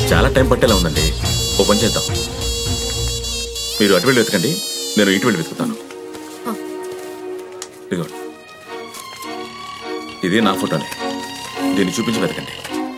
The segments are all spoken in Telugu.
చాలా టైం పట్టేలా ఉందండి ఓ పని చేద్దాం మీరు అటు వెళ్ళి వెతకండి నేను ఇటు వెళ్ళి వెతుకుతాను ఇదిగో ఇది నా ఫోటోనే దీన్ని చూపించి వెతకండి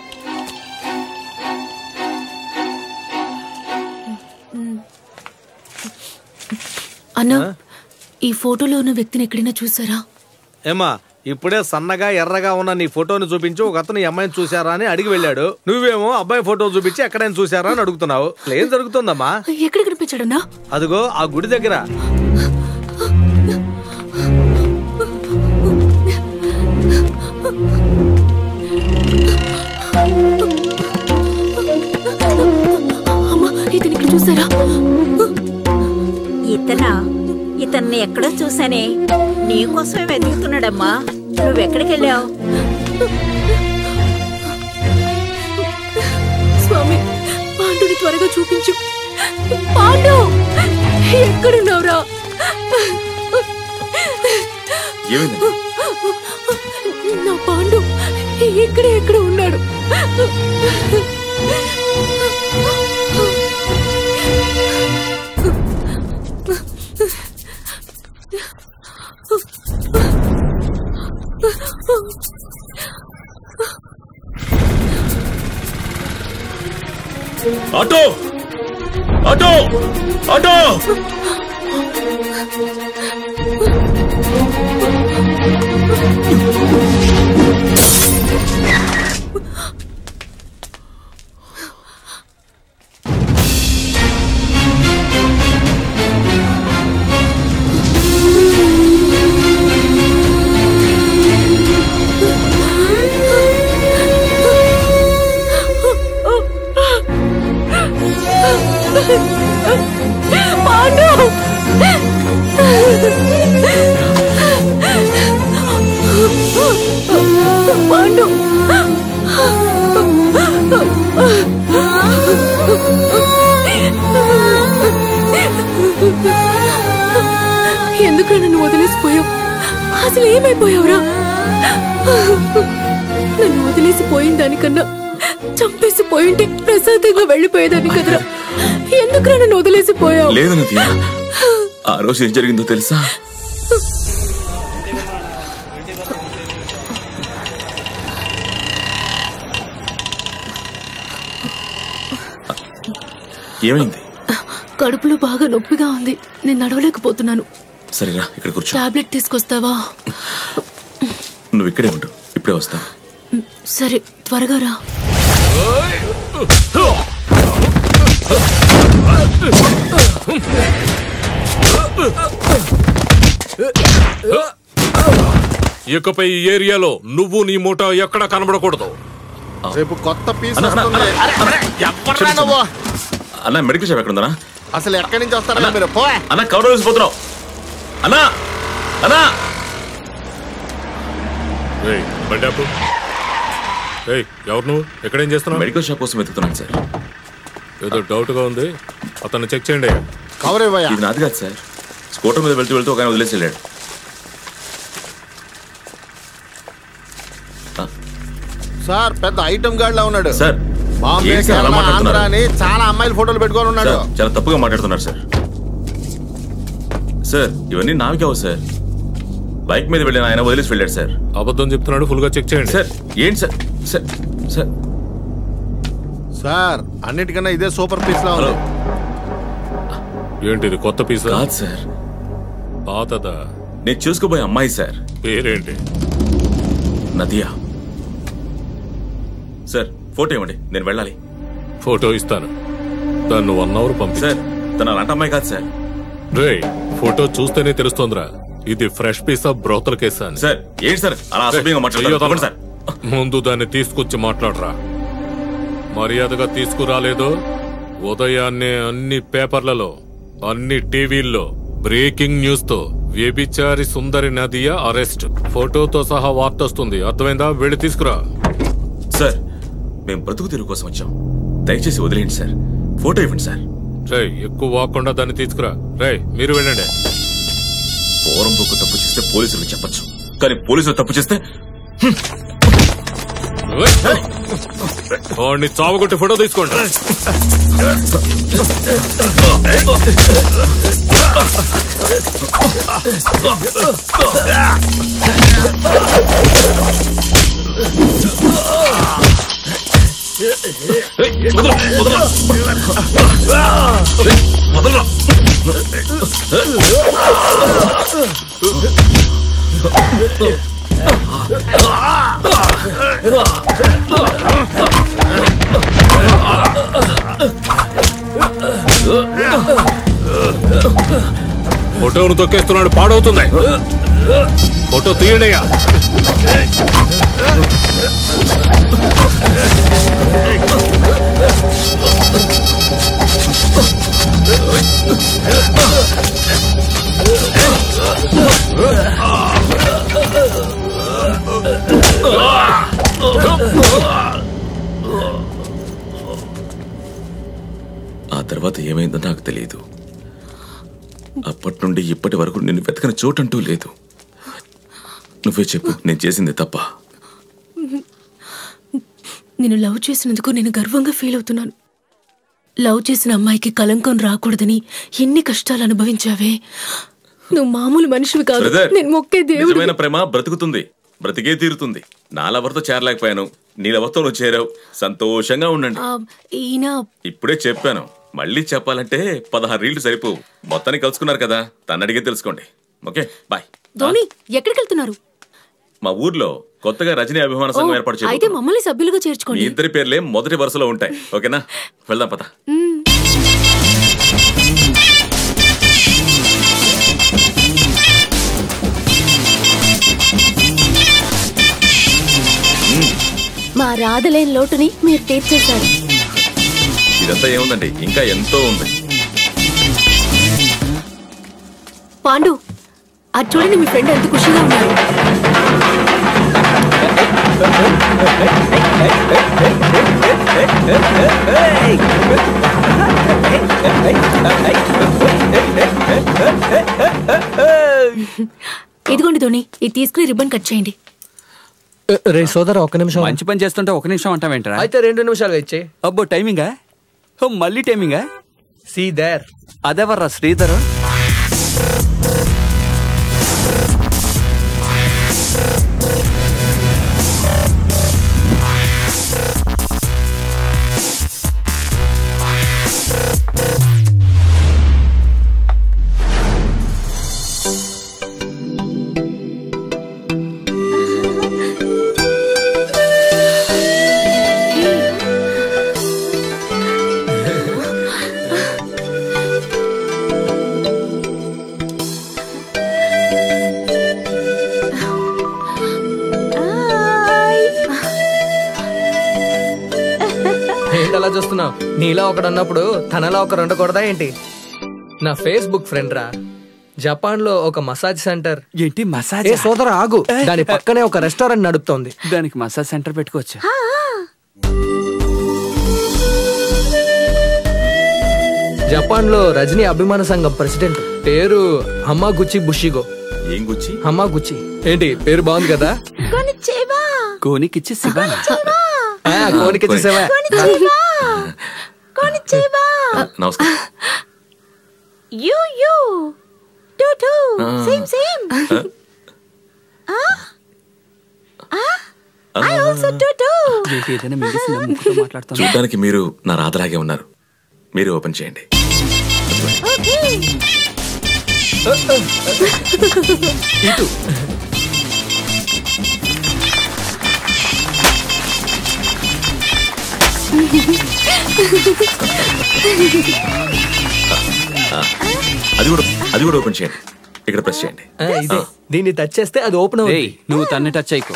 అన్నా ఈ ఫోటోలో ఉన్న వ్యక్తిని ఎక్కడైనా చూసారా ఏమా ఇప్పుడే సన్నగా ఎర్రగా ఉన్న నీ ఫోటోని చూపించి ఒక అతను ఈ అమ్మాయిని చూసారా అని అడిగి వెళ్ళాడు నువ్వేమో అబ్బాయి ఫోటో చూపించి ఎక్కడైనా చూసారా అని అడుగుతున్నావు అసలు ఏం జరుగుతుందమ్మా ఎక్కడ కనిపించాడన్నా అదిగో ఆ గుడి దగ్గర అమ్మా ఇతను ఇక్కడ చూసారా ఇతనా ఇతన్ని ఎక్కడో చూసానే నీకోసమే వెతుకుతున్నాడమ్మా నువ్వెక్కడికి వెళ్ళావు స్వామి పాండుని త్వరగా చూపించు పాండు ఎక్కడున్నావురా ఏమైందండి నా పాండు ఇక్కడ ఎక్కడ ఉన్నాడు auto auto auto Pandu Pandu ఎందుకు నన్ను వదిలేసిపోయావు అసలు ఏమైపోయావురా నన్ను వదిలేసి పోయిన దానికన్నా చంపేసి పోయింటే ప్రశాంతంగా వెళ్ళిపోయేదాన్ని కదరా ఎందుకు నన్ను వదిలేసిపోయావు లేదు నదియా ఆ రోజు ఏం జరిగిందో తెలుసా ఏమైంది కడుపులో బాగా నొప్పిగా ఉంది నేను నడవలేకపోతున్నాను సరేరా ఇక్కడ కూర్చో టాబ్లెట్ తీసుకొస్తావా నువ్వు ఇక్కడే ఉండు ఇప్పుడే వస్తా సరే త్వరగా రా ఇకపై ఈ ఏరియాలో నువ్వు నీ మూట ఎక్కడ కనబడకూడదు రేపు కొత్త పీస్ అన్న, అన్న, వస్తుంది అన్న, ఎవర్రా నువ్వు అన్న మెడికల్ షాప్ ఎక్కడ ఉందన్నా అసలు ఎక్కడి నుంచి వస్తారా మీరు పో అన్న కవర్ వేసిపోతున్నావు అన్నా అన్నా రేయ్, బండి ఆపు. రేయ్, ఎవరు నువ్వు ఎక్కడేం చేస్తున్నావు మెడికల్ షాప్ కోసం వెతుకుతున్నాను సార్ ఏదో డౌట్ గా ఉంది అతన్ని చెక్ చేయండి కవర్ ఇవ్వయా ఇది నాది కాదు సార్ స్కూటర్ మీద వెళ్తూ వెళ్తూ ఒక ఆయన వదిలేసి వెళ్ళాడు సార్ పెద్ద ఐటమ్ గార్డ్ లా ఉన్నాడు సార్ బాంబే ఏంటి సార్ అలా కేరళ ఆంధ్ర మాట్లాడుతున్నారు అని చాలా అమ్మాయిల ఫోటోలు పెట్టుకొని ఉన్నాడు సార్ చాలా తప్పుగా మాట్లాడుతున్నారు సార్ సార్ ఇవన్నీ నావి కావు సార్ బైక్ మీద వెళ్ళిన ఆయన వదిలేసి వెళ్ళాడు సార్ అబద్ధం చెప్తున్నాడు ఫుల్ గా చెక్ చేయండి సార్ ఏంటి సార్ సార్ సార్ సార్ అన్నిటికన్నా ఇదే సూపర్ పీస్ లా హలో ఉంది ఏంటిది కొత్త పీస్ కాదు సార్ పాతదా నేను చూసుకోబోయే అమ్మాయి సార్ పేరేంటి నదియా సార్ ఫోటో ఇవ్వండి నేను వెళ్ళాలి ఫోటో ఇస్తాను దాన్ని వన్ అవర్ పంపి సార్ తన అలాంటి అమ్మాయి కాదు సార్ రే ఫోటో చూస్తేనే తెలుస్తోందిరా ఇది ఫ్రెష్ పీస్ ఆఫ్ బ్రోతల కేసా అని. సార్ ఏంటి సార్ అలా అసభ్యంగా మాట్లాడుతున్నారు చెయ్యొద్దు. తప్పండి సార్ ముందు దాన్ని తీసుకొచ్చి మాట్లాడరా మర్యాదగా తీసుకురాలేదో ఉదయాన్నే అన్ని పేపర్లలో అన్ని టీవీల్లో బ్రేకింగ్ న్యూస్ తో వ్యభిచారి సుందరి నదియా అరెస్ట్ ఫోటోతో సహా వార్త వస్తుంది అర్థమైందా వెళ్ళి తీసుకురా సార్ మేము బ్రతుకు తెరువు కోసం వచ్చాం దయచేసి వదిలేయండి సార్ ఫోటో ఇవ్వండి సార్ రే ఎక్కువ వాకుండా దాన్ని తీసుకురా రే మీరు వెళ్ళండి పోరం బొక్కు తప్పు చేస్తే పోలీసులకు చెప్పొచ్చు కానీ పోలీసులు తప్పు చేస్తే ఓయ్! వాడిని చావగొట్టి ఫోటో తీసుకోండి ఫోటోను తొక్కేస్తున్నాడు పాడవుతుంది ఫోటో తీయడయ్యా ఆ తర్వాత ఏమైందో నాకు తెలియదు అప్పటి నుండి ఇప్పటి వరకు నిన్ను వెతకని చోటంటూ లేదు నువ్వే చెప్పు నేను చేసింది తప్ప నేను లవ్ చేసినందుకు నేను గర్వంగా ఫీల్ అవుతున్నాను లవ్ చేసిన అమ్మాయికి కలంకం రాకూడదని ఎన్ని కష్టాలు అనుభవించావే నువ్వు మామూలు మనిషివి కాదు బ్రదర్ నేను మొక్కే దేవుడు నిజమైన ప్రేమ బ్రతుకుతుంది బ్రతికే తీరుతుంది నా లవర్తో చేరలేకపోయాను నీ లవర్తో నువ్వు చేరావు సంతోషంగా ఉండండి ఈయన ఇప్పుడే చెప్పాను మళ్ళీ చెప్పాలంటే పదహారు రీళ్లు సరిపోవు మొత్తాన్ని కలుసుకున్నారు కదా తను అడిగే తెలుసుకోండి ఓకే బాయ్ ధోని ఎక్కడికి వెళ్తున్నారు మా ఊర్లో కొత్తగా రజనీ అభిమాన సంఘం ఏర్పాటు అయితే చేయాలి మమ్మల్ని సభ్యులుగా మీ చేర్చుకోండి ఇద్దరి పేర్లే మొదటి వరుసలో ఉంటాయి ఓకేనా వెళ్దాం పద మా రాధలేని లోటుని మీరు తీర్చేశారు ఇదంతా ఏముందండి ఇంకా ఎంతో ఉంది పాండు అది చూడండి మీ ఫ్రెండ్ ఎంత ఖుషిగా ఉన్నారు ఇదిగోండి ధోని ఇది తీసుకుని రిబ్బన్ కట్ చేయండి రే సోదర ఒక్క నిమిషం మంచి పని చేస్తుంటే ఒక నిమిషం అంటావేంటరా అయితే రెండు నిమిషాలు ఇచ్చే అబ్బో టైమింగా ఓ మళ్ళీ టైమింగా సీ దేర్ అదెవర్రా శ్రీధర్ ఏంటి అలా చూస్తున్నావు నీలా ఒకడు అన్నప్పుడు తనలా ఒకరు ఉండకూడదా ఏంటి నా ఫేస్బుక్ ఫ్రెండ్ రా జపాన్ లో ఒక మసాజ్ సెంటర్ ఏంటి మసాజ్ ఏ సోదర ఆగు దాని పక్కనే ఒక రెస్టారెంట్ నడుపుతోంది దానికి మసాజ్ సెంటర్ పెట్టుకోవచ్చు జపాన్ లో రజనీ అభిమాన సంఘం ప్రెసిడెంట్ పేరు హమ్మాగుచి బుషిగో ఏం గుచ్చి హమ్మాగుచి ఏంటి పేరు బాగుంది కదా కోనికిచ్చి శివ ఆ, కోరిక చూసావా నమస్కారం యూ యూ టూ టూ ఆ. Same same I also too too ఏంటి ఏదైనా మింగేసిందా ముక్కుతో మాట్లాడుతాను చూడ్డానికి మీరు నా రాతలాగే ఉన్నారు మీరు ఓపెన్ చేయండి ఓకే ఇటు అది కూడా అది కూడా ఓపెన్ చేయండి ఇక్కడ ప్రెస్ చేయండి ఆ, ఇదే దీన్ని టచ్ చేస్తే అది ఓపెన్ ఏయ్ అవుతుంది నువ్వు తన్ని టచ్ అయ్యకు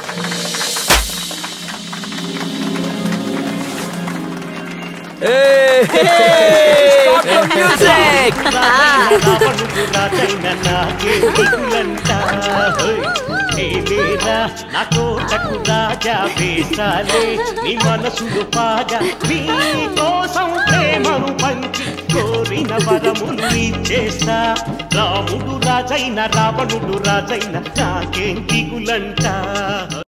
రావణుడు రాజైన నాకే దిగులంట హోయ్. ఏలేరా నా కోటకు రాజా వేసాలే నీ మనసులు పాగా నీ కోసం ప్రేమను పంచి కోరిన వరములు ఇచ్చేస్తా రాముడు రాజైన రావణుడు రాజైన నాకేం దిగులంట